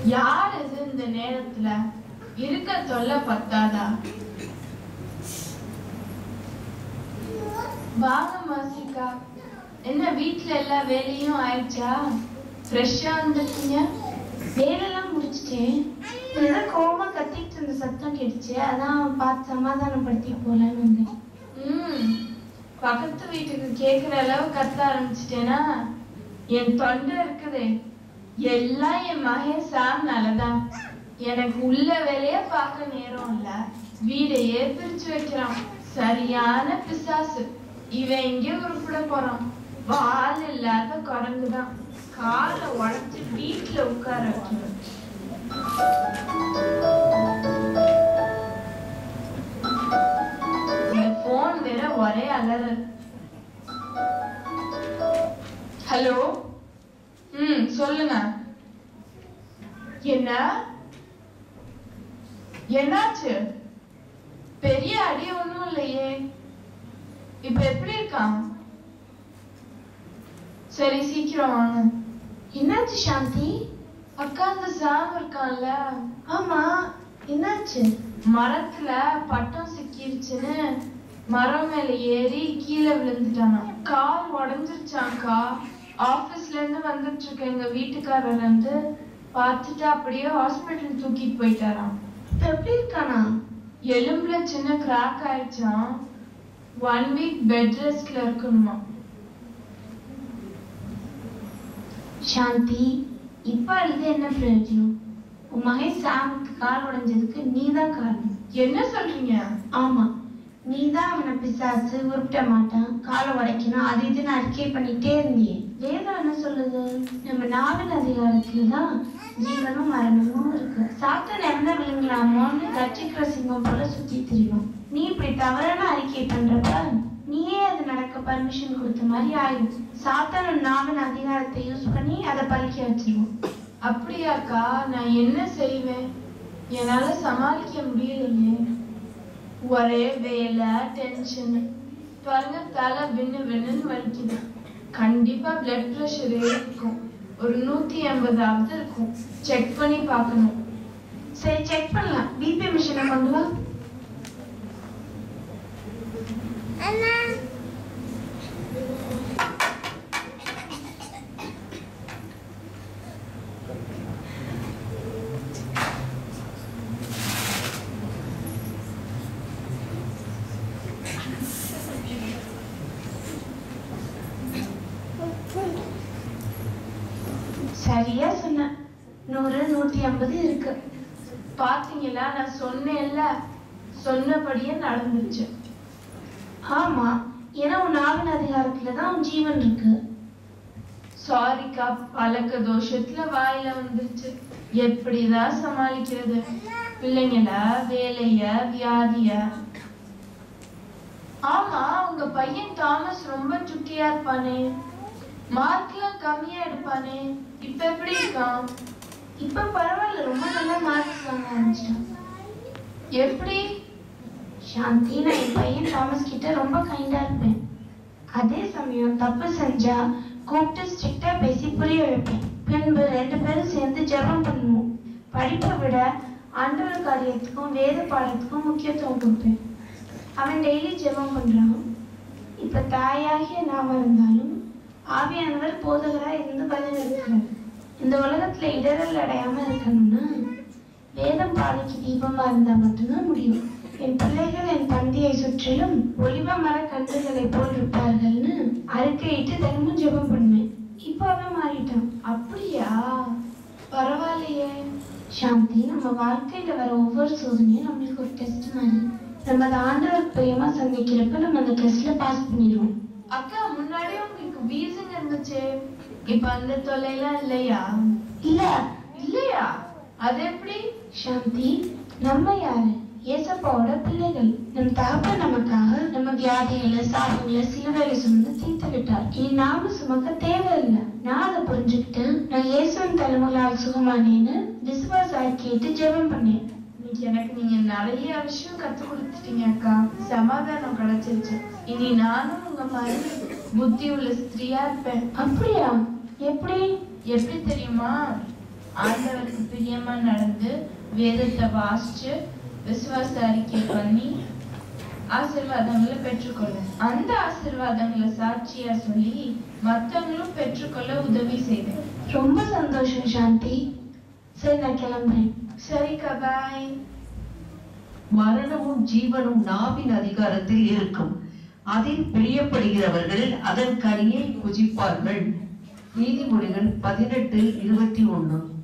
யார் இது இந்த நேரத்துல இருக்க தொல்லை பத்தாதா வாங்க மாசிகா என்ன வீட்ல எல்லா வேலையும் ஆயிடுச்சா ஃப்ரெஷ்ஷா வந்திருக்கீங்க வேலையெல்லாம் முடிச்சிட்டேன் ஏதோ கோவமா கத்திட்டு இருந்த சத்தம் கேட்டுச்சு அதான் பார்த்து சமாதானப்படுத்தி போலான்னு வந்தேன் ம் பக்கத்து வீட்டுக்கு கேக்குற அளவு கத்த ஆரம்பிச்சிட்டேனா என் தொண்டை இருக்குதே எல்லாம் என் மகன் சாம்னாலதான் எனக்கு உள்ள வேலைய பார்க்க நேரம் இல்ல வீடையே பிரிச்சு வைக்கிறான் சரியான பிசாசு இவன் இங்கே உருப்பிட போறான் வால் இல்லாத குரங்குதான் காலை உடைச்சு வீட்டுல உட்கார வைக்கணும் இந்த போன் வேற ஒரே அலறல் ஹலோ ம் சொல்லுங்க என்ன என்னாச்சு பெரிய அடி ஒண்ணும் இல்லையே இப்ப எப்படி இருக்கான் சரி சீக்கிரம் வாங்க என்னாச்சு சாந்தி அக்கா அந்த சாம் இருக்கான்ல ஆமா என்னாச்சு மரத்துல பட்டம் சிக்கிருச்சுன்னு மரம் மேல ஏறி கீழே விழுந்துட்டானா கால் உடஞ்சிருச்சாக்கா ஆபீஸ்ல இருந்து வந்துட்டு இருக்க எங்க வீட்டுக்காரர் வந்து பார்த்துட்டு அப்படியே ஹாஸ்பிட்டல் தூக்கிட்டு போயிட்டாராம் இப்ப எப்படி இருக்கானா எலும்புல சின்ன கிராக் ஆயிடுச்சாம் ஒன் வீக் பெட் ரெஸ்ட்ல இருக்கணுமா சாந்தி இப்ப அழுது என்ன பிரயோஜனம் உன் மகன் சாமுக்கு கால் உடைஞ்சதுக்கு நீதான் காரணம் என்ன சொல்றீங்க ஆமா நீதான் அவனை பிசாசு உருப்பிட மாட்டான் காலை உடைக்கணும் அது இதுன்னு அறிக்கை பண்ணிட்டே இருந்தியே வேதம் என்ன சொல்லுது நம்ம நாவல் அதிகாரத்துல தான் ஜீவனும் மரணமும் இருக்கு சாத்தன் இறந்த விழுங்கலாமோன்னு கட்சிக்கிற சிங்கம் போல சுத்தி திரியும் நீ இப்படி தவறான அறிக்கை பண்றப்ப நீயே அது நடக்க பர்மிஷன் கொடுத்த மாதிரி ஆயிடும் சாத்தன் நாவல் அதிகாரத்தை யூஸ் பண்ணி அதை பறிக்க வச்சிருவோம் அப்படியாக்கா நான் என்ன செய்வேன் என்னால சமாளிக்க முடியலையே ஒரே வேலை டென்ஷன் பாருங்க தலை வின்னு விண்ணுன்னு வலிக்குது கண்டிப்பா பிளட் ப்ரெஷர் இருக்கும் ஒரு நூத்தி எண்பதாவது இருக்கும் செக் பண்ணி பார்க்கணும் சரி செக் பண்ணலாம் பிபி மிஷினை கொண்டு வா சரியா சொன்ன நூறு நூத்தி ஐம்பது இருக்கு பாத்தீங்களா நான் சொன்னேன்ல சொன்னபடியே நடந்துச்சு ஆமா ஏன்னா உன் நாவல் அதிகாரத்துல தான் உன் ஜீவன் இருக்கு சாரிக்கா பழக்க தோஷத்துல வாயில வந்துருச்சு எப்படிதான் சமாளிக்கிறது பிள்ளைங்கள வேலைய வியாதிய ஆமா உங்க பையன் தாமஸ் ரொம்ப சுட்டியா இருப்பானே மார்க்லாம் கம்மியா எடுப்பானே இப்ப எப்படி இருக்கான் இப்ப பரவாயில்ல ரொம்ப நல்லா மார்க்ஸ் வாங்க ஆரம்பிச்சிட்டான் எப்படி சாந்தி நான் என் பையன் தாமஸ் கிட்ட ரொம்ப கைண்டா இருப்பேன் அதே சமயம் தப்பு செஞ்சா கூப்பிட்டு ஸ்ட்ரிக்டா பேசி புரிய வைப்பேன் பின்பு ரெண்டு பேரும் சேர்ந்து ஜெபம் பண்ணுவோம் படிப்பை விட ஆண்டவர் காரியத்துக்கும் வேத பாடத்துக்கும் முக்கியத்துவம் கொடுப்பேன் அவன் டெய்லி ஜெபம் பண்றான் இப்ப தாயாகிய நாம இருந்தாலும் ஆவியானவர் போதகரா இருந்து பதில் இருக்கிறார் இந்த உலகத்துல இடரல் அடையாம இருக்கணும்னா வேதம் பாதைக்கு தீபமா இருந்தா மட்டும்தான் முடியும் என் பிள்ளைகள் என் தந்தையை சுற்றிலும் ஒளிவ மர கன்றுகளை போல் இருப்பார்கள்னு அறிக்கையிட்டு தினமும் ஜெபம் பண்ணுவேன் இப்போ அவன் மாறிட்டான் அப்படியா பரவாயில்லையே சாந்தி நம்ம வாழ்க்கையில வர ஒவ்வொரு சோதனையும் நம்மளுக்கு ஒரு டெஸ்ட் மாதிரி நம்ம அதை ஆண்டவர் பிரியமா சந்திக்கிறப்ப நம்ம அந்த டெஸ்ட்ல பாஸ் பண்ணிடுவோம் அக்கா முன்னாடி உங்களுக்கு வீசிங் இருந்துச்சு இப்ப அந்த தொல்லைலாம் இல்லையா இல்ல இல்லையா அது எப்படி சாந்தி நம்ம யாரு ஏசப்பாவோட பிள்ளைகள் நம் தகப்பன் நமக்காக நம்ம வியாதிகளை சாபங்களை சிலுவையில சுமந்து தீர்த்து விட்டார் இனி நாம சுமக்க தேவையில்லை நான் அதை புரிஞ்சுக்கிட்டு நான் இயேசுவின் தலைமுறையால் சுகமானேன்னு விசுவாச கேட்டு ஜெபம் பண்ணேன் இன்னைக்கு எனக்கு நீங்க நிறைய விஷயம் கத்து கொடுத்துட்டீங்க அக்கா சமாதானம் கிடைச்சிருச்சு இனி நானும் உங்க மாதிரி புத்தி உள்ள ஸ்திரியா இருப்பேன் அப்படியா எப்படி எப்படி தெரியுமா ஆண்டவருக்கு பிரியமா நடந்து வேதத்தை வாசிச்சு விசுவாச அறிக்கை பண்ணி ஆசீர்வாதங்களை பெற்றுக்கொள்ள அந்த ஆசீர்வாதங்களை சாட்சியா சொல்லி மத்தவங்களும் பெற்றுக்கொள்ள உதவி செய்வேன் ரொம்ப சந்தோஷம் சாந்தி சரி நான் கிளம்புறேன் சரிக்கா பாய் மரணமும் ஜீவனும் நாவின் அதிகாரத்தில் இருக்கும் அதில் பிரியப்படுகிறவர்கள் அதன் கனியை புஜிப்பார்கள் நீதிமொழிகள் பதினெட்டு இருபத்தி ஒண்ணு